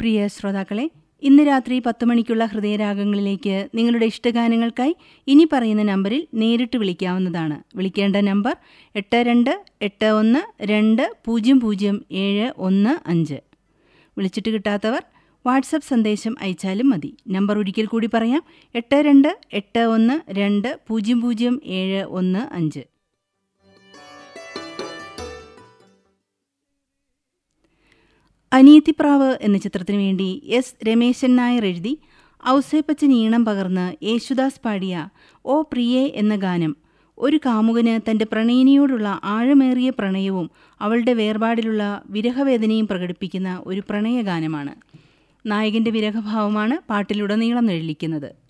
പ്രിയ ശ്രോതാക്കളെ ഇന്ന് രാത്രി പത്ത് മണിക്കുള്ള ഹൃദയരാഗങ്ങളിലേക്ക് നിങ്ങളുടെ ഇഷ്ടഗാനങ്ങൾക്കായി ഇനി പറയുന്ന നമ്പറിൽ നേരിട്ട് വിളിക്കാവുന്നതാണ് വിളിക്കേണ്ട നമ്പർ എട്ട് രണ്ട് എട്ട് ഒന്ന് രണ്ട് പൂജ്യം പൂജ്യം ഏഴ് ഒന്ന് അഞ്ച് വിളിച്ചിട്ട് കിട്ടാത്തവർ വാട്സപ്പ് സന്ദേശം അയച്ചാലും മതി നമ്പർ ഒരിക്കൽ കൂടി പറയാം എട്ട് രണ്ട് എട്ട് ഒന്ന് രണ്ട് പൂജ്യം പൂജ്യം ഏഴ് ഒന്ന് അഞ്ച് അനിയത്തിപ്രാവ് എന്ന ചിത്രത്തിനു വേണ്ടി എസ് രമേശൻ നായർ എഴുതി ഔസേപ്പച്ചൻ ഈണം പകർന്ന് യേശുദാസ് പാടിയ ഓ പ്രിയേ എന്ന ഗാനം ഒരു കാമുകന് തന്റെ പ്രണയിനിയോടുള്ള ആഴമേറിയ പ്രണയവും അവളുടെ വേർപാടിലുള്ള വിരഹവേദനയും പ്രകടിപ്പിക്കുന്ന ഒരു പ്രണയഗാനമാണ് നായകന്റെ വിരഹഭാവമാണ് പാട്ടിലുടനീളം നിഴലിക്കുന്നത്